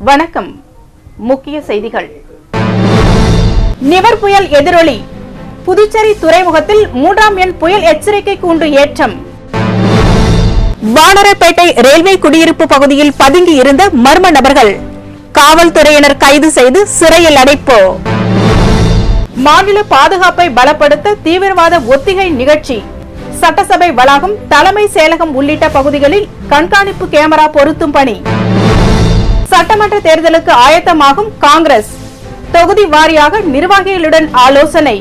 வணக்கம் முக்கிய செய்திகள் நிவர் புயல் எதிரொலி புதுச்சேரி துறைமுகத்தில் மூன்றாம் எண் புயல் எச்சரிக்கை கூண்டு ஏற்றம் வானரப்பேட்டை ரயில்வே குடியிருப்பு பகுதியில் பதுங்கி இருந்த மர்ம நபர்கள் காவல்துறையினர் கைது செய்து சிறையில் அடைப்பு மாநில பாதுகாப்பை பலப்படுத்த தீவிரவாத ஒத்திகை நிகழ்ச்சி சட்டசபை வளாகம் தலைமை செயலகம் உள்ளிட்ட பகுதிகளில் கண்காணிப்பு கேமரா பொருத்தும் பணி சட்டமன்ற தேர்தலுக்கு ஆயத்தமாகும் காங்கிரஸ் தொகுதி வாரியாக நிர்வாகிகளுடன் ஆலோசனை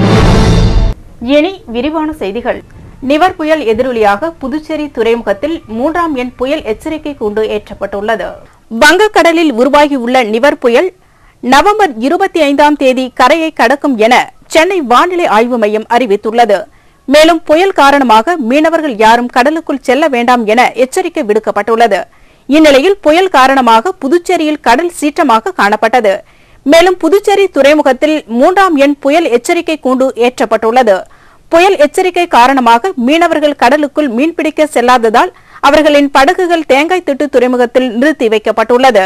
இனி விரிவான செய்திகள் நிவர் புயல் எதிரொலியாக புதுச்சேரி துறைமுகத்தில் மூன்றாம் எண் புயல் எச்சரிக்கை கூண்டு ஏற்றப்பட்டுள்ளது வங்கக்கடலில் உருவாகியுள்ள நிவர் புயல் நவம்பர் இருபத்தி ஐந்தாம் தேதி கரையை கடக்கும் என சென்னை வானிலை ஆய்வு மையம் அறிவித்துள்ளது மேலும் புயல் காரணமாக மீனவர்கள் யாரும் கடலுக்குள் செல்ல வேண்டாம் என எச்சரிக்கை விடுக்கப்பட்டுள்ளது இந்நிலையில் புயல் காரணமாக புதுச்சேரியில் கடல் சீற்றமாக காணப்பட்டது மேலும் புதுச்சேரி துறைமுகத்தில் மூன்றாம் எண் புயல் எச்சரிக்கை கூண்டு ஏற்றப்பட்டுள்ளது புயல் எச்சரிக்கை காரணமாக மீனவர்கள் கடலுக்குள் மீன்பிடிக்க செல்லாததால் அவர்களின் படகுகள் தேங்காய் திட்டு துறைமுகத்தில் நிறுத்தி வைக்கப்பட்டுள்ளது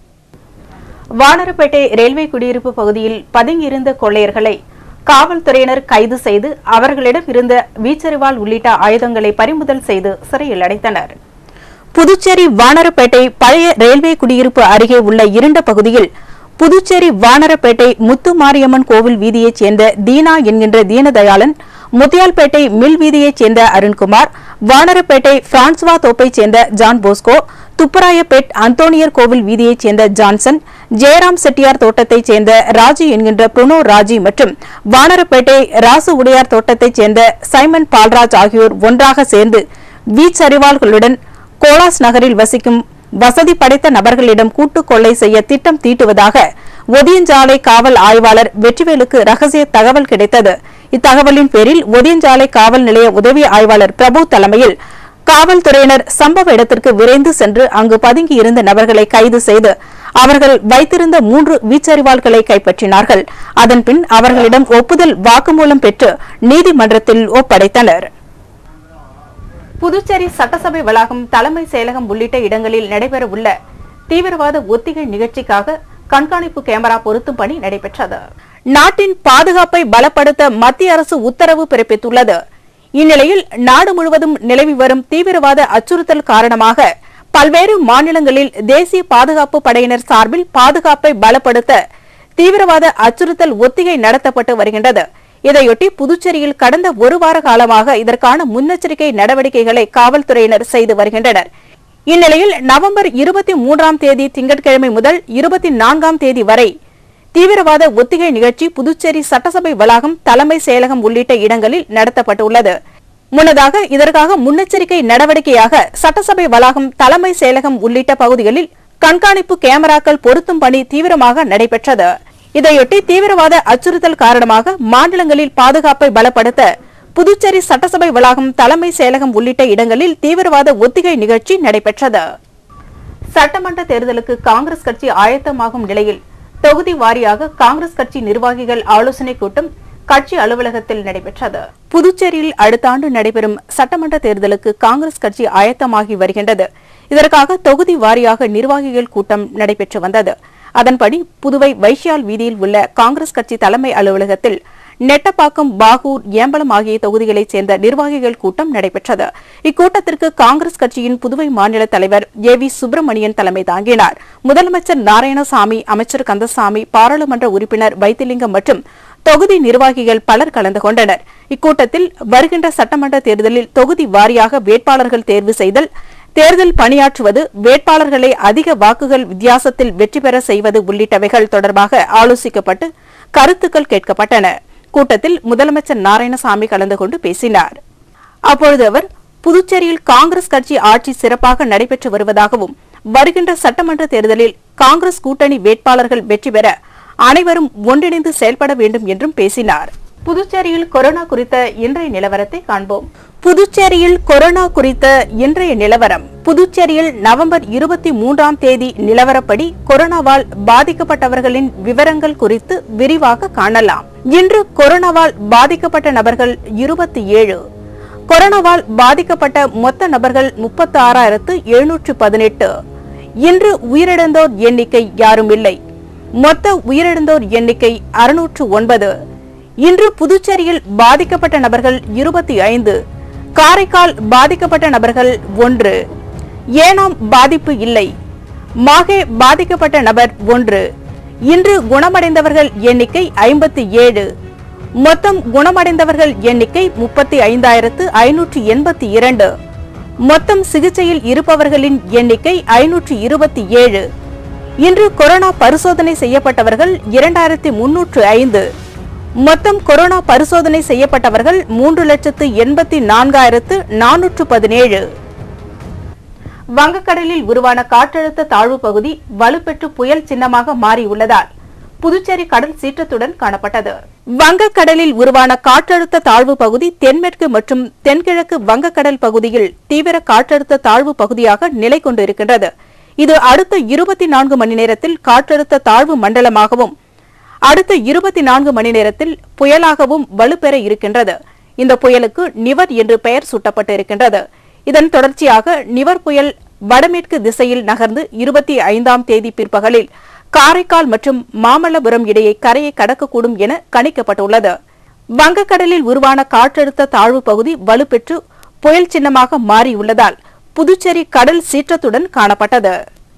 வானரப்பேட்டை ரயில்வே குடியிருப்பு பகுதியில் பதுங்கியிருந்த கொள்ளையர்களை காவல்துறையினர் கைது செய்து அவர்களிடம் இருந்த வீச்சரிவாள் உள்ளிட்ட ஆயுதங்களை பறிமுதல் செய்து சிறையில் அடைத்தனர் புதுச்சேரி வானரப்பேட்டை பழைய ரயில்வே குடியிருப்பு அருகே உள்ள இருண்ட பகுதியில் புதுச்சேரி வானரப்பேட்டை முத்து மாரியம்மன் கோவில் வீதியைச் சேர்ந்த தீனா என்கின்ற தீனதயாளன் முத்தியால்பேட்டை மில் வீதியைச் சேர்ந்த அருண்குமார் வானரப்பேட்டை பிரான்ஸ்வா தோப்பைச் சேர்ந்த ஜான் போஸ்கோ துப்பராயப்பேட் அந்தோனியர் கோவில் வீதியைச் சேர்ந்த ஜான்சன் ஜெயராம் செட்டியார் தோட்டத்தைச் சேர்ந்த ராஜு என்கின்ற புனோ ராஜி மற்றும் வானரப்பேட்டை ராசு உடையார் தோட்டத்தைச் சேர்ந்த சைமன் பால்ராஜ் ஆகியோர் ஒன்றாக சேர்ந்து வீச்சரிவாள்களுடன் கோலாஸ் நகரில் வசிக்கும் வசதி படைத்த நபர்களிடம் கூட்டுக் கொள்ளை செய்ய திட்டம் தீட்டுவதாக ஒதியஞ்சாலை காவல் ஆய்வாளர் வெற்றிவேலுக்கு ரகசிய தகவல் கிடைத்தது இத்தகவலின் பேரில் ஒதியஞ்சாலை காவல் நிலைய உதவி ஆய்வாளர் பிரபு தலைமையில் காவல்துறையினர் சம்பவ இடத்திற்கு விரைந்து சென்று அங்கு பதுங்கி இருந்த நபர்களை கைது செய்து அவர்கள் வைத்திருந்த மூன்று வீச்சரிவாள்களை கைப்பற்றினார்கள் அதன்பின் அவர்களிடம் ஒப்புதல் வாக்குமூலம் பெற்று நீதிமன்றத்தில் ஒப்படைத்தனர் புதுச்சேரி சட்டசபை வளாகம் தலைமை செயலகம் உள்ளிட்ட இடங்களில் நடைபெறவுள்ள தீவிரவாத ஒத்திகை நிகழ்ச்சிக்காக கண்காணிப்பு கேமரா பொருத்தும் பணி நடைபெற்றது நாட்டின் பாதுகாப்பை பலப்படுத்த மத்திய அரசு உத்தரவு பிறப்பித்துள்ளது இந்நிலையில் நாடு முழுவதும் நிலவி வரும் தீவிரவாத அச்சுறுத்தல் காரணமாக பல்வேறு மாநிலங்களில் தேசிய பாதுகாப்பு படையினர் சார்பில் பாதுகாப்பை பலப்படுத்த தீவிரவாத அச்சுறுத்தல் ஒத்திகை நடத்தப்பட்டு வருகின்றது இதையொட்டி புதுச்சேரியில் கடந்த ஒரு வார காலமாக இதற்கான முன்னெச்சரிக்கை நடவடிக்கைகளை காவல்துறையினர் செய்து வருகின்றனர் இந்நிலையில் நவம்பர் இருபத்தி மூன்றாம் தேதி திங்கட்கிழமை முதல் இருபத்தி நான்காம் தேதி வரை தீவிரவாத ஒத்திகை நிகழ்ச்சி புதுச்சேரி சட்டசபை வளாகம் தலைமை செயலகம் உள்ளிட்ட இடங்களில் நடத்தப்பட்டுள்ளது முன்னதாக இதற்காக முன்னெச்சரிக்கை நடவடிக்கையாக சட்டசபை வளாகம் தலைமை செயலகம் உள்ளிட்ட பகுதிகளில் கண்காணிப்பு கேமராக்கள் பொருத்தும் பணி தீவிரமாக நடைபெற்றது இதையொட்டி தீவிரவாத அச்சுறுத்தல் காரணமாக மாநிலங்களில் பாதுகாப்பை பலப்படுத்த புதுச்சேரி சட்டசபை வளாகம் தலைமை செயலகம் உள்ளிட்ட இடங்களில் தீவிரவாத ஒத்திகை நிகழ்ச்சி நடைபெற்றது சட்டமன்ற தேர்தலுக்கு காங்கிரஸ் கட்சி ஆயத்தமாகும் நிலையில் தொகுதி வாரியாக காங்கிரஸ் கட்சி நிர்வாகிகள் ஆலோசனைக் கூட்டம் கட்சி அலுவலகத்தில் நடைபெற்றது புதுச்சேரியில் அடுத்த ஆண்டு நடைபெறும் சட்டமன்ற தேர்தலுக்கு காங்கிரஸ் கட்சி ஆயத்தமாகி வருகின்றது இதற்காக தொகுதி வாரியாக நிர்வாகிகள் கூட்டம் நடைபெற்று வந்தது அதன்படி புதுவை வைஷ்யால் வீதியில் உள்ள காங்கிரஸ் கட்சி தலைமை அலுவலகத்தில் நெட்டப்பாக்கம் பாகூர் ஏம்பலம் ஆகிய தொகுதிகளைச் சேர்ந்த நிர்வாகிகள் கூட்டம் நடைபெற்றது இக்கூட்டத்திற்கு காங்கிரஸ் கட்சியின் புதுவை மாநில தலைவர் ஏ வி சுப்பிரமணியன் தலைமை தாங்கினார் முதலமைச்சர் நாராயணசாமி அமைச்சர் கந்தசாமி பாராளுமன்ற உறுப்பினர் வைத்திலிங்கம் மற்றும் தொகுதி நிர்வாகிகள் பலர் கலந்து கொண்டனர் இக்கூட்டத்தில் வருகின்ற சட்டமன்ற தேர்தலில் தொகுதி வாரியாக வேட்பாளர்கள் தேர்வு செய்தல் தேர்தல் பணியாற்றுவது வேட்பாளர்களை அதிக வாக்குகள் வித்தியாசத்தில் வெற்றி பெற செய்வது உள்ளிட்டவைகள் தொடர்பாக ஆலோசிக்கப்பட்டு கருத்துக்கள் கேட்கப்பட்டன கூட்டத்தில் முதலமைச்சர் நாராயணசாமி கலந்து கொண்டு பேசினார் அப்பொழுது அவர் புதுச்சேரியில் காங்கிரஸ் கட்சி ஆட்சி சிறப்பாக நடைபெற்று வருவதாகவும் வருகின்ற சட்டமன்ற தேர்தலில் காங்கிரஸ் கூட்டணி வேட்பாளர்கள் வெற்றி பெற அனைவரும் ஒன்றிணைந்து செயல்பட வேண்டும் என்றும் பேசினார் புதுச்சேரியில் கொரோனா குறித்த இன்றைய நிலவரத்தை காண்போம் புதுச்சேரியில் கொரோனா குறித்த இன்றைய நிலவரம் புதுச்சேரியில் நவம்பர் இருபத்தி மூன்றாம் தேதி நிலவரப்படி கொரோனாவால் பாதிக்கப்பட்டவர்களின் விவரங்கள் குறித்து விரிவாக காணலாம் இன்று கொரோனாவால் பாதிக்கப்பட்ட நபர்கள் இருபத்தி ஏழு கொரோனாவால் பாதிக்கப்பட்ட மொத்த நபர்கள் முப்பத்தி ஆறாயிரத்து எழுநூற்று பதினெட்டு இன்று உயிரிழந்தோர் எண்ணிக்கை யாரும் இல்லை மொத்த உயிரிழந்தோர் எண்ணிக்கை அறுநூற்று ஒன்பது இன்று புதுச்சேரியில் பாதிக்கப்பட்ட நபர்கள் இருபத்தி ஐந்து காரைக்கால் பாதிக்கப்பட்ட நபர்கள் ஒன்று ஏனாம் பாதிப்பு இல்லை மாகே பாதிக்கப்பட்ட நபர் ஒன்று இன்று குணமடைந்தவர்கள் எண்ணிக்கை ஐம்பத்தி ஏழு மொத்தம் குணமடைந்தவர்கள் எண்ணிக்கை முப்பத்தி ஐந்தாயிரத்து ஐநூற்று எண்பத்தி இரண்டு மொத்தம் சிகிச்சையில் இருப்பவர்களின் எண்ணிக்கை ஐநூற்று இருபத்தி ஏழு இன்று கொரோனா பரிசோதனை செய்யப்பட்டவர்கள் இரண்டாயிரத்தி முன்னூற்று ஐந்து மொத்தம் கொரோனா பரிசோதனை செய்யப்பட்டவர்கள் மூன்று லட்சத்து எண்பத்தி நான்காயிரத்து நானூற்று பதினேழு வங்கக்கடலில் உருவான காற்றழுத்த தாழ்வு பகுதி வலுப்பெற்று புயல் சின்னமாக மாறியுள்ளதால் புதுச்சேரி கடல் சீற்றத்துடன் காணப்பட்டது வங்கக்கடலில் உருவான காற்றழுத்த தாழ்வு பகுதி தென்மேற்கு மற்றும் தென்கிழக்கு வங்கக்கடல் பகுதியில் தீவிர காற்றழுத்த தாழ்வு பகுதியாக நிலை கொண்டிருக்கின்றது இது அடுத்த இருபத்தி நான்கு மணி நேரத்தில் காற்றழுத்த தாழ்வு மண்டலமாகவும் அடுத்த இருபத்தி நான்கு மணி நேரத்தில் புயலாகவும் வலுப்பெற இருக்கின்றது இந்த புயலுக்கு நிவர் என்று பெயர் சூட்டப்பட்டு இருக்கின்றது இதன் தொடர்ச்சியாக நிவர் புயல் வடமேற்கு திசையில் நகர்ந்து இருபத்தி ஐந்தாம் தேதி பிற்பகலில் காரைக்கால் மற்றும் மாமல்லபுரம் இடையே கரையை கடக்கக்கூடும் என கணிக்கப்பட்டுள்ளது வங்கக்கடலில் உருவான காற்றழுத்த தாழ்வு பகுதி வலுப்பெற்று புயல் சின்னமாக மாறியுள்ளதால் புதுச்சேரி கடல் சீற்றத்துடன் காணப்பட்டது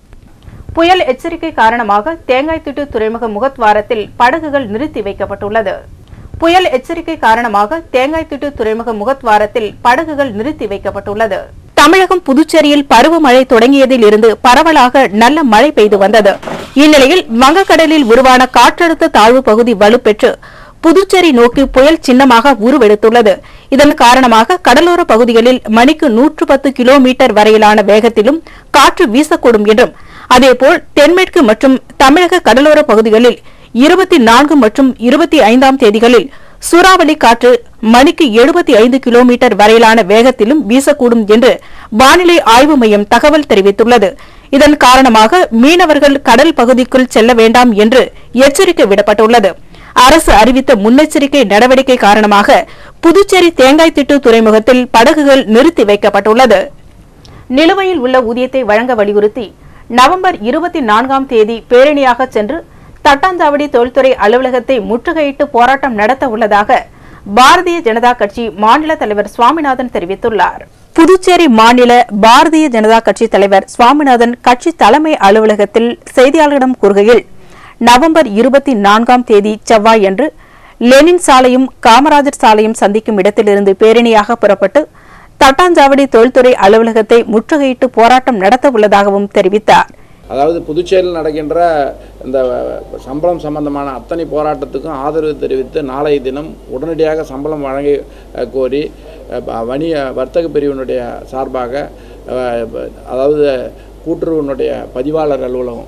புயல் எச்சரிக்கை காரணமாக தேங்காய்த்திட்டு துறைமுக முகத்வாரத்தில் படகுகள் நிறுத்தி வைக்கப்பட்டுள்ளது புயல் எச்சரிக்கை காரணமாக தேங்காய்த்திட்டு துறைமுக முகத்வாரத்தில் படகுகள் நிறுத்தி வைக்கப்பட்டுள்ளது தமிழகம் புதுச்சேரியில் பருவமழை தொடங்கியதில் இருந்து பரவலாக நல்ல மழை பெய்து வந்தது இந்நிலையில் வங்கக்கடலில் உருவான காற்றழுத்த தாழ்வு பகுதி வலுப்பெற்று புதுச்சேரி நோக்கி புயல் சின்னமாக உருவெடுத்துள்ளது இதன் காரணமாக கடலோர பகுதிகளில் மணிக்கு நூற்று பத்து கிலோமீட்டர் வரையிலான வேகத்திலும் காற்று வீசக்கூடும் என்றும் அதேபோல் தென்மேற்கு மற்றும் தமிழக கடலோர பகுதிகளில் இருபத்தி நான்கு மற்றும் இருபத்தி ஐந்தாம் தேதிகளில் சூறாவளி காற்று மணிக்கு எழுபத்தி ஐந்து கிலோமீட்டர் வரையிலான வேகத்திலும் வீசக்கூடும் என்று வானிலை ஆய்வு மையம் தகவல் தெரிவித்துள்ளது இதன் காரணமாக மீனவர்கள் கடல் பகுதிக்குள் செல்ல வேண்டாம் என்று எச்சரிக்கை விடப்பட்டுள்ளது அரசு அறிவித்த முன்னெச்சரிக்கை நடவடிக்கை காரணமாக புதுச்சேரி தேங்காய்த்திட்டு துறைமுகத்தில் படகுகள் நிறுத்தி வைக்கப்பட்டுள்ளது நிலுவையில் உள்ள ஊதியத்தை வழங்க வலியுறுத்தி நவம்பர் இருபத்தி நான்காம் தேதி பேரணியாக சென்று தட்டாஞ்சாவடி தொழில்துறை அலுவலகத்தை முற்றுகையிட்டு போராட்டம் நடத்த உள்ளதாக பாரதிய ஜனதா கட்சி மாநில தலைவர் சுவாமிநாதன் தெரிவித்துள்ளார் புதுச்சேரி மாநில பாரதிய ஜனதா கட்சி தலைவர் சுவாமிநாதன் கட்சி தலைமை அலுவலகத்தில் செய்தியாளர்களிடம் கூறுகையில் நவம்பர் இருபத்தி நான்காம் தேதி செவ்வாயன்று லெனின் சாலையும் காமராஜர் சாலையும் சந்திக்கும் இடத்திலிருந்து பேரணியாக புறப்பட்டு தட்டாஞ்சாவடி தொழில்துறை அலுவலகத்தை முற்றுகையிட்டு போராட்டம் நடத்த உள்ளதாகவும் தெரிவித்தார் அதாவது புதுச்சேரியில் நடக்கின்ற இந்த சம்பளம் சம்பந்தமான அத்தனை போராட்டத்துக்கும் ஆதரவு தெரிவித்து நாளைய தினம் உடனடியாக சம்பளம் வழங்கி அஹ், கோரி அஹ், ப- வணிக வர்த்தக பிரிவினுடைய சார்பாக அஹ், ப- அதாவது கூட்டுறவுனுடைய பதிவாளர் அலுவலகம்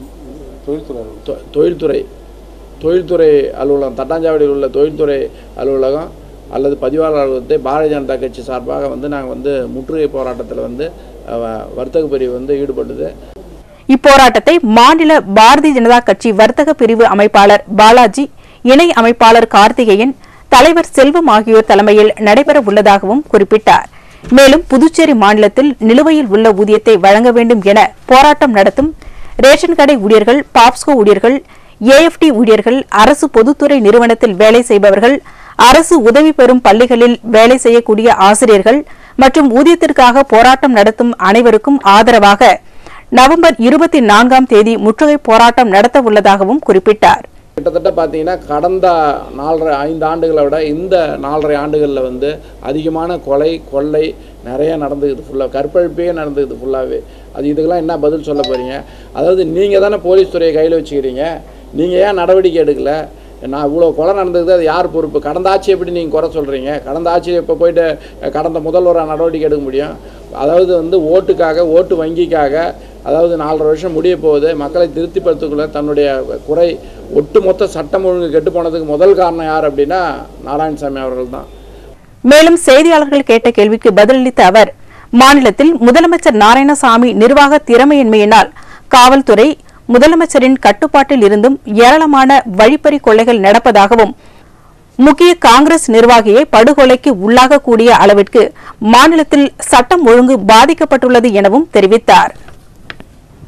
தொ- தொழில்துறை தொழில்துறை அலுவலகம் தட்டாஞ்சாவடியில் உள்ள தொழில்துறை அலுவலகம் அல்லது பதிவாளர் அலுவலகத்தை பாரதிய ஜனதா கட்சி சார்பாக வந்து நாங்கள் வந்து முற்றுகை போராட்டத்தில் வந்து அஹ், வர்த்தக பிரிவு வந்து ஈடுபடுது இப்போராட்டத்தை மாநில பாரதிய ஜனதா கட்சி வர்த்தக பிரிவு அமைப்பாளர் பாலாஜி இணை அமைப்பாளர் கார்த்திகேயன் தலைவர் செல்வம் ஆகியோர் தலைமையில் நடைபெற உள்ளதாகவும் குறிப்பிட்டார் மேலும் புதுச்சேரி மாநிலத்தில் நிலுவையில் உள்ள ஊதியத்தை வழங்க வேண்டும் என போராட்டம் நடத்தும் ரேஷன் கடை ஊழியர்கள் பாப்ஸ்கோ ஊழியர்கள் ஏஎஃப்டி ஊழியர்கள் அரசு பொதுத்துறை நிறுவனத்தில் வேலை செய்பவர்கள் அரசு உதவி பெறும் பள்ளிகளில் வேலை செய்யக்கூடிய ஆசிரியர்கள் மற்றும் ஊதியத்திற்காக போராட்டம் நடத்தும் அனைவருக்கும் ஆதரவாக நவம்பர் இருபத்தி நான்காம் தேதி முற்றுகை போராட்டம் நடத்த உள்ளதாகவும் குறிப்பிட்டார் கிட்டத்தட்ட பார்த்தீங்கன்னா கடந்த நாலரை ஐந்து ஆண்டுகளை விட இந்த நாலரை ஆண்டுகளில் வந்து அதிகமான கொலை கொள்ளை நிறைய நடந்துக்குது ஃபுல்லாக கற்பழிப்பே நடந்துக்குது ஃபுல்லாகவே அது இதுக்கெல்லாம் என்ன பதில் சொல்ல போகிறீங்க அதாவது நீங்கள் தானே போலீஸ் துறையை கையில் வச்சுக்கிறீங்க நீங்கள் ஏன் நடவடிக்கை எடுக்கல நான் இவ்வளோ கொலை நடந்தது அது யார் பொறுப்பு கடந்த ஆட்சி எப்படி நீங்கள் குறை சொல்கிறீங்க கடந்த ஆட்சி இப்போ போயிட்டு அஹ், கடந்த முதல்வராக நடவடிக்கை எடுக்க முடியும் அதாவது வந்து ஓட்டுக்காக ஓட்டு வங்கிக்காக அதாவது நாலரை வருஷம் முடிய போகுது மக்களை திருப்திப்படுத்தக்குள்ள தன்னுடைய குறை ஒட்டுமொத்த சட்டம் ஒழுங்கு கெட்டு போனதுக்கு முதல் காரணம் யார் அப்படின்னா நாராயணசாமி அவர்கள் தான் மேலும் செய்தியாளர்கள் கேட்ட கேள்விக்கு பதிலளித்த அவர் மாநிலத்தில் முதலமைச்சர் நாராயணசாமி நிர்வாக திறமையின்மையினால் காவல்துறை முதலமைச்சரின் கட்டுப்பாட்டில் இருந்தும் ஏராளமான வழிப்பறி கொள்ளைகள் நடப்பதாகவும் முக்கிய காங்கிரஸ் நிர்வாகியை படுகொலைக்கு உள்ளாகக்கூடிய அளவிற்கு மாநிலத்தில் சட்டம் ஒழுங்கு பாதிக்கப்பட்டுள்ளது எனவும் தெரிவித்தார்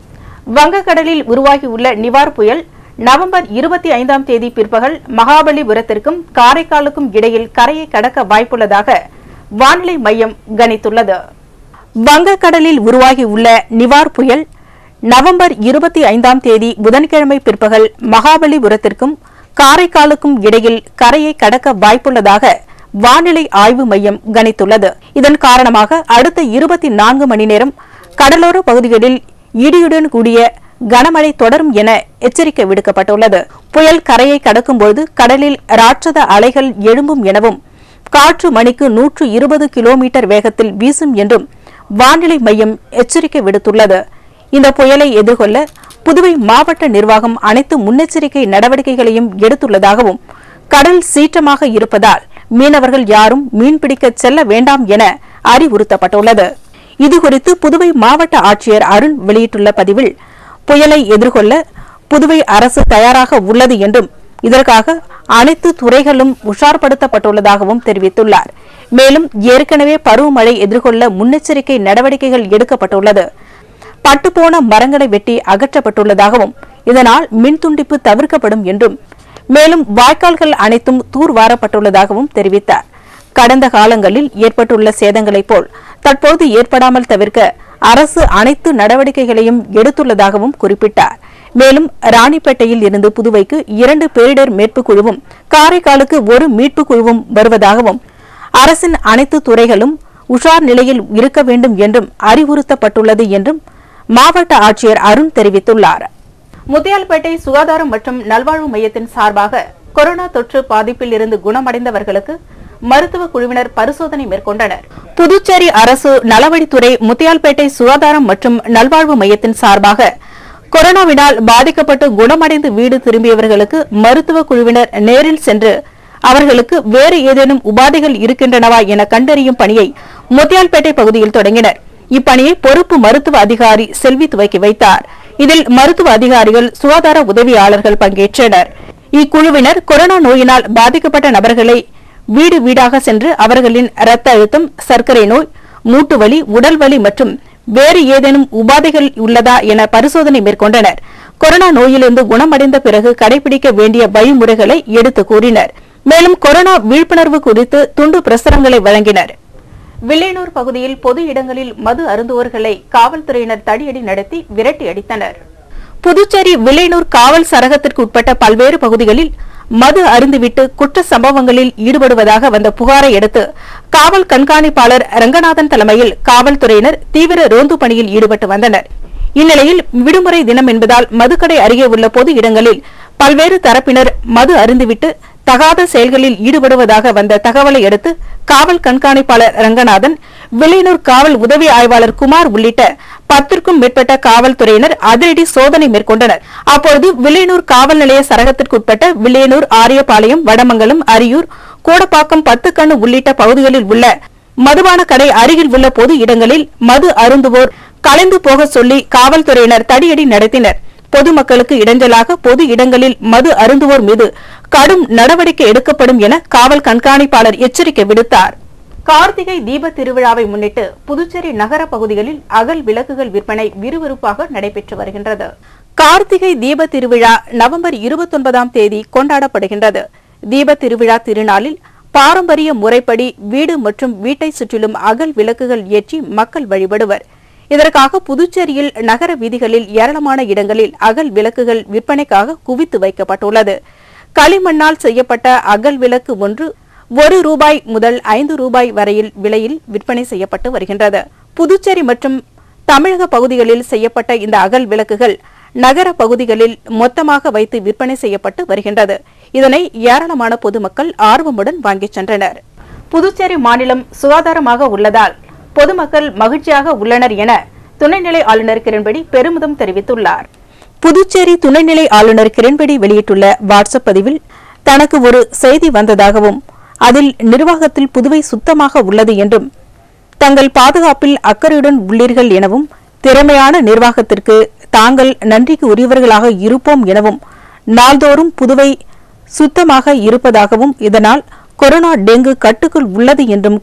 வங்கக்கடலில் உருவாகியுள்ள நிவார் புயல் நவம்பர் இருபத்தி ஐந்தாம் தேதி பிற்பகல் மகாபலிபுரத்திற்கும் காரைக்காலுக்கும் இடையில் கரையை கடக்க வாய்ப்புள்ளதாக வானிலை மையம் கணித்துள்ளது வங்கக்கடலில் உருவாகியுள்ள நிவார் புயல் நவம்பர் இருபத்தி ஐந்தாம் தேதி புதன்கிழமை பிற்பகல் மகாபலிபுரத்திற்கும் காரைக்காலுக்கும் இடையில் கரையை கடக்க வாய்ப்புள்ளதாக வானிலை ஆய்வு மையம் கணித்துள்ளது இதன் காரணமாக அடுத்த இருபத்தி நான்கு மணி நேரம் கடலோர பகுதிகளில் இடியுடன் கூடிய கனமழை தொடரும் என எச்சரிக்கை விடுக்கப்பட்டுள்ளது புயல் கரையை கடக்கும்போது கடலில் ராட்சத அலைகள் எழும்பும் எனவும் காற்று மணிக்கு நூற்று இருபது கிலோமீட்டர் வேகத்தில் வீசும் என்றும் வானிலை மையம் எச்சரிக்கை விடுத்துள்ளது இந்த புயலை எதிர்கொள்ள புதுவை மாவட்ட நிர்வாகம் அனைத்து முன்னெச்சரிக்கை நடவடிக்கைகளையும் எடுத்துள்ளதாகவும் கடல் சீற்றமாக இருப்பதால் மீனவர்கள் யாரும் மீன்பிடிக்க செல்ல வேண்டாம் என அறிவுறுத்தப்பட்டுள்ளது இதுகுறித்து புதுவை மாவட்ட ஆட்சியர் அருண் வெளியிட்டுள்ள பதிவில் புயலை எதிர்கொள்ள புதுவை அரசு தயாராக உள்ளது என்றும் இதற்காக அனைத்து துறைகளும் உஷார்படுத்தப்பட்டுள்ளதாகவும் தெரிவித்துள்ளார் மேலும் ஏற்கனவே பருவமழை எதிர்கொள்ள முன்னெச்சரிக்கை நடவடிக்கைகள் எடுக்கப்பட்டுள்ளது பட்டுப்போன மரங்களை வெட்டி அகற்றப்பட்டுள்ளதாகவும் இதனால் மின் துண்டிப்பு தவிர்க்கப்படும் என்றும் மேலும் வாய்க்கால்கள் அனைத்தும் தூர்வாரப்பட்டுள்ளதாகவும் தெரிவித்தார் கடந்த காலங்களில் ஏற்பட்டுள்ள சேதங்களைப் போல் தற்போது ஏற்படாமல் தவிர்க்க அரசு அனைத்து நடவடிக்கைகளையும் எடுத்துள்ளதாகவும் குறிப்பிட்டார் மேலும் ராணிப்பேட்டையில் இருந்து புதுவைக்கு இரண்டு பேரிடர் மீட்புக் குழுவும் காரைக்காலுக்கு ஒரு மீட்புக் குழுவும் வருவதாகவும் அரசின் அனைத்து துறைகளும் உஷார் நிலையில் இருக்க வேண்டும் என்றும் அறிவுறுத்தப்பட்டுள்ளது என்றும் மாவட்ட ஆட்சியர் அருண் தெரிவித்துள்ளார் முத்தியால்பேட்டை சுகாதாரம் மற்றும் நல்வாழ்வு மையத்தின் சார்பாக கொரோனா தொற்று பாதிப்பில் இருந்து குணமடைந்தவர்களுக்கு மருத்துவ குழுவினர் பரிசோதனை மேற்கொண்டனர் புதுச்சேரி அரசு நலவழித்துறை முத்தியால்பேட்டை சுகாதாரம் மற்றும் நல்வாழ்வு மையத்தின் சார்பாக கொரோனாவினால் பாதிக்கப்பட்டு குணமடைந்து வீடு திரும்பியவர்களுக்கு மருத்துவ குழுவினர் நேரில் சென்று அவர்களுக்கு வேறு ஏதேனும் உபாதைகள் இருக்கின்றனவா என கண்டறியும் பணியை முத்தியால்பேட்டை பகுதியில் தொடங்கினர் இப்பணியை பொறுப்பு மருத்துவ அதிகாரி செல்வி துவக்கி வைத்தார் இதில் மருத்துவ அதிகாரிகள் சுகாதார உதவியாளர்கள் பங்கேற்றனர் இக்குழுவினர் கொரோனா நோயினால் பாதிக்கப்பட்ட நபர்களை வீடு வீடாக சென்று அவர்களின் இரத்த அழுத்தம் சர்க்கரை நோய் மூட்டு வலி உடல் வலி மற்றும் வேறு ஏதேனும் உபாதைகள் உள்ளதா என பரிசோதனை மேற்கொண்டனர் கொரோனா நோயிலிருந்து குணமடைந்த பிறகு கடைபிடிக்க வேண்டிய வழிமுறைகளை எடுத்து கூறினர் மேலும் கொரோனா விழிப்புணர்வு குறித்து துண்டு பிரசுரங்களை வழங்கினர் வில்லியனூர் பகுதியில் பொது இடங்களில் மது அருந்துவோர்களை காவல்துறையினர் தடியடி நடத்தி விரட்டி அடித்தனர் புதுச்சேரி வில்லியனூர் காவல் சரகத்திற்கு உட்பட்ட பல்வேறு பகுதிகளில் மது அருந்துவிட்டு குற்ற சம்பவங்களில் ஈடுபடுவதாக வந்த புகாரை அடுத்து காவல் கண்காணிப்பாளர் ரங்கநாதன் தலைமையில் காவல்துறையினர் தீவிர ரோந்து பணியில் ஈடுபட்டு வந்தனர் இந்நிலையில் விடுமுறை தினம் என்பதால் மதுக்கடை அருகே உள்ள பொது இடங்களில் பல்வேறு தரப்பினர் மது அருந்துவிட்டு தகாத செயல்களில் ஈடுபடுவதாக வந்த தகவலை அடுத்து காவல் கண்காணிப்பாளர் ரங்கநாதன் வில்லியனூர் காவல் உதவி ஆய்வாளர் குமார் உள்ளிட்ட பத்திற்கும் மேற்பட்ட காவல்துறையினர் அதிரடி சோதனை மேற்கொண்டனர் அப்பொழுது வில்லியனூர் காவல் நிலைய சரகத்திற்குட்பட்ட வில்லியனூர் ஆரியபாளையம் வடமங்கலம் அரியூர் கோடப்பாக்கம் பத்துக்கண்ணு உள்ளிட்ட பகுதிகளில் உள்ள மதுபான கடை அருகில் உள்ள பொது இடங்களில் மது அருந்துவோர் கலைந்து போக சொல்லி காவல்துறையினர் தடியடி நடத்தினர் பொதுமக்களுக்கு இடைஞ்சலாக பொது இடங்களில் மது அருந்துவோர் மீது கடும் நடவடிக்கை எடுக்கப்படும் என காவல் கண்காணிப்பாளர் எச்சரிக்கை விடுத்தார் கார்த்திகை தீப திருவிழாவை முன்னிட்டு புதுச்சேரி நகர பகுதிகளில் அகல் விளக்குகள் விற்பனை விறுவிறுப்பாக நடைபெற்று வருகின்றது கார்த்திகை தீப திருவிழா நவம்பர் இருபத்தொன்பதாம் தேதி கொண்டாடப்படுகின்றது தீப திருவிழா திருநாளில் பாரம்பரிய முறைப்படி வீடு மற்றும் வீட்டை சுற்றிலும் அகல் விளக்குகள் ஏற்றி மக்கள் வழிபடுவர் இதற்காக புதுச்சேரியில் நகர வீதிகளில் ஏராளமான இடங்களில் அகல் விளக்குகள் விற்பனைக்காக குவித்து வைக்கப்பட்டுள்ளது களிமண்ணால் செய்யப்பட்ட அகல் விளக்கு ஒன்று ஒரு ரூபாய் முதல் ஐந்து ரூபாய் வரையில் விலையில் விற்பனை செய்யப்பட்டு வருகின்றது புதுச்சேரி மற்றும் தமிழக பகுதிகளில் செய்யப்பட்ட இந்த அகல் விளக்குகள் நகர பகுதிகளில் மொத்தமாக வைத்து விற்பனை செய்யப்பட்டு வருகின்றது இதனை ஏராளமான பொதுமக்கள் ஆர்வமுடன் வாங்கிச் சென்றனர் புதுச்சேரி மாநிலம் சுகாதாரமாக உள்ளதால் பொதுமக்கள் மகிழ்ச்சியாக உள்ளனர் என துணைநிலை ஆளுநர் கிரண்பேடி பெருமிதம் தெரிவித்துள்ளார் புதுச்சேரி துணைநிலை ஆளுநர் கிரண்பேடி வெளியிட்டுள்ள வாட்ஸ்அப் பதிவில் தனக்கு ஒரு செய்தி வந்ததாகவும் அதில் நிர்வாகத்தில் புதுவை சுத்தமாக உள்ளது என்றும் தங்கள் பாதுகாப்பில் அக்கறையுடன் உள்ளீர்கள் எனவும் திறமையான நிர்வாகத்திற்கு தாங்கள் நன்றிக்கு உரியவர்களாக இருப்போம் எனவும் நாள்தோறும் புதுவை சுத்தமாக இருப்பதாகவும் இதனால் கொரோனா டெங்கு கட்டுக்குள் உள்ளது என்றும்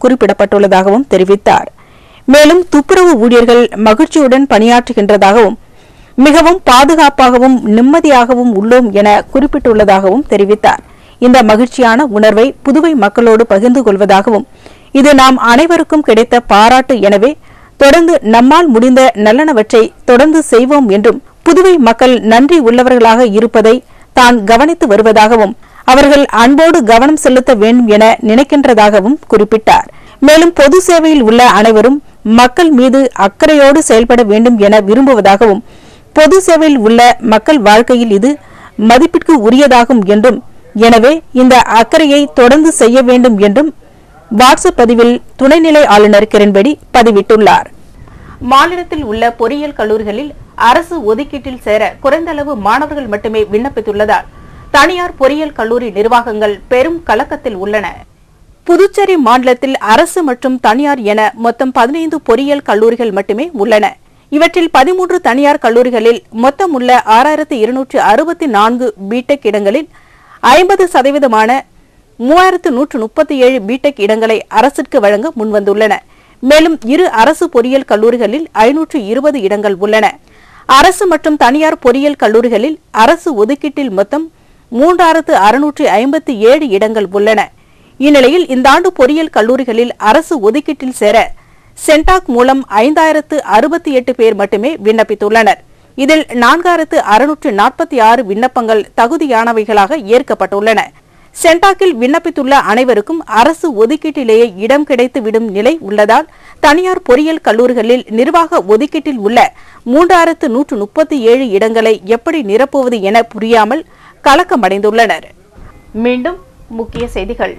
குறிப்பிடப்பட்டுள்ளதாகவும் தெரிவித்தார் மேலும் துப்புரவு ஊழியர்கள் மகிழ்ச்சியுடன் பணியாற்றுகின்றதாகவும் மிகவும் பாதுகாப்பாகவும் நிம்மதியாகவும் உள்ளோம் என குறிப்பிட்டுள்ளதாகவும் தெரிவித்தார் இந்த மகிழ்ச்சியான உணர்வை புதுவை மக்களோடு பகிர்ந்து கொள்வதாகவும் இது நாம் அனைவருக்கும் கிடைத்த பாராட்டு எனவே தொடர்ந்து நம்மால் முடிந்த நல்லனவற்றை தொடர்ந்து செய்வோம் என்றும் புதுவை மக்கள் நன்றி உள்ளவர்களாக இருப்பதை தான் கவனித்து வருவதாகவும் அவர்கள் அன்போடு கவனம் செலுத்த வேண்டும் என நினைக்கின்றதாகவும் குறிப்பிட்டார் மேலும் பொது சேவையில் உள்ள அனைவரும் மக்கள் மீது அக்கறையோடு செயல்பட வேண்டும் என விரும்புவதாகவும் பொது சேவையில் உள்ள மக்கள் வாழ்க்கையில் இது மதிப்பிற்கு உரியதாகும் என்றும் எனவே இந்த அக்கறையை தொடர்ந்து செய்ய வேண்டும் என்றும் வாட்ஸ்அப் பதிவில் துணைநிலை ஆளுநர் கிரண்பேடி பதிவிட்டுள்ளார் மாநிலத்தில் உள்ள பொறியியல் கல்லூரிகளில் அரசு ஒதுக்கீட்டில் சேர குறைந்த அளவு மாணவர்கள் மட்டுமே விண்ணப்பித்துள்ளதால் தனியார் பொறியியல் கல்லூரி நிர்வாகங்கள் பெரும் கலக்கத்தில் உள்ளன புதுச்சேரி மாநிலத்தில் அரசு மற்றும் தனியார் என மொத்தம் பதினைந்து பொறியியல் கல்லூரிகள் மட்டுமே உள்ளன இவற்றில் பதிமூன்று தனியார் கல்லூரிகளில் மொத்தம் உள்ள ஆறாயிரத்து இருநூற்று அறுபத்தி நான்கு பிடெக் இடங்களில் ஐம்பது சதவீதமான மூவாயிரத்து நூற்று முப்பத்தி ஏழு பிடெக் இடங்களை அரசிற்கு வழங்க முன்வந்துள்ளன மேலும் இரு அரசு பொறியியல் கல்லூரிகளில் ஐநூற்று இருபது இடங்கள் உள்ளன அரசு மற்றும் தனியார் பொறியியல் கல்லூரிகளில் அரசு ஒதுக்கீட்டில் மொத்தம் மூன்றாயிரத்து அறுநூற்று ஐம்பத்தி ஏழு இடங்கள் உள்ளன இந்நிலையில் இந்த ஆண்டு பொறியியல் கல்லூரிகளில் அரசு ஒதுக்கீட்டில் சேர சென்டாக் மூலம் ஐந்தாயிரத்து அறுபத்தி எட்டு பேர் மட்டுமே விண்ணப்பித்துள்ளனர் இதில் நான்காயிரத்து அறுநூற்று நாற்பத்தி ஆறு விண்ணப்பங்கள் தகுதியானவைகளாக ஏற்கப்பட்டுள்ளன சென்டாக்கில் விண்ணப்பித்துள்ள அனைவருக்கும் அரசு ஒதுக்கீட்டிலேயே இடம் கிடைத்து விடும் நிலை உள்ளதால் தனியார் பொறியியல் கல்லூரிகளில் நிர்வாக ஒதுக்கீட்டில் உள்ள மூன்றாயிரத்து நூற்று முப்பத்தி ஏழு இடங்களை எப்படி நிரப்புவது என புரியாமல் கலக்கமடைந்துள்ளனர் மீண்டும் முக்கிய செய்திகள்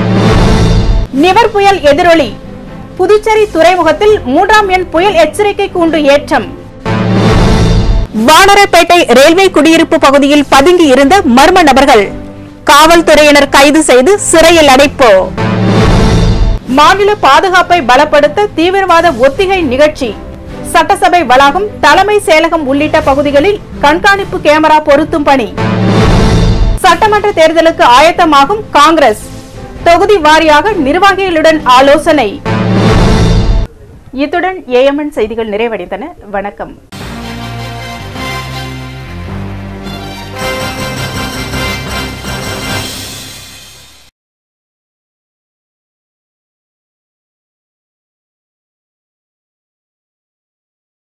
நிவர் புயல் எதிரொலி புதுச்சேரி துறைமுகத்தில் மூன்றாம் எண் புயல் எச்சரிக்கை கூண்டு ஏற்றம் வானரப்பேட்டை ரயில்வே குடியிருப்பு பகுதியில் பதுங்கி இருந்த மர்ம நபர்கள் காவல்துறையினர் கைது செய்து சிறையில் அடைப்பு மாநில பாதுகாப்பை பலப்படுத்த தீவிரவாத ஒத்திகை நிகழ்ச்சி சட்டசபை வளாகம் தலைமை செயலகம் உள்ளிட்ட பகுதிகளில் கண்காணிப்பு கேமரா பொருத்தும் பணி சட்டமன்ற தேர்தலுக்கு ஆயத்தமாகும் காங்கிரஸ் தொகுதி வாரியாக நிர்வாகிகளுடன் ஆலோசனை இத்துடன் ஏஎம்என் செய்திகள் நிறைவடைந்தன வணக்கம்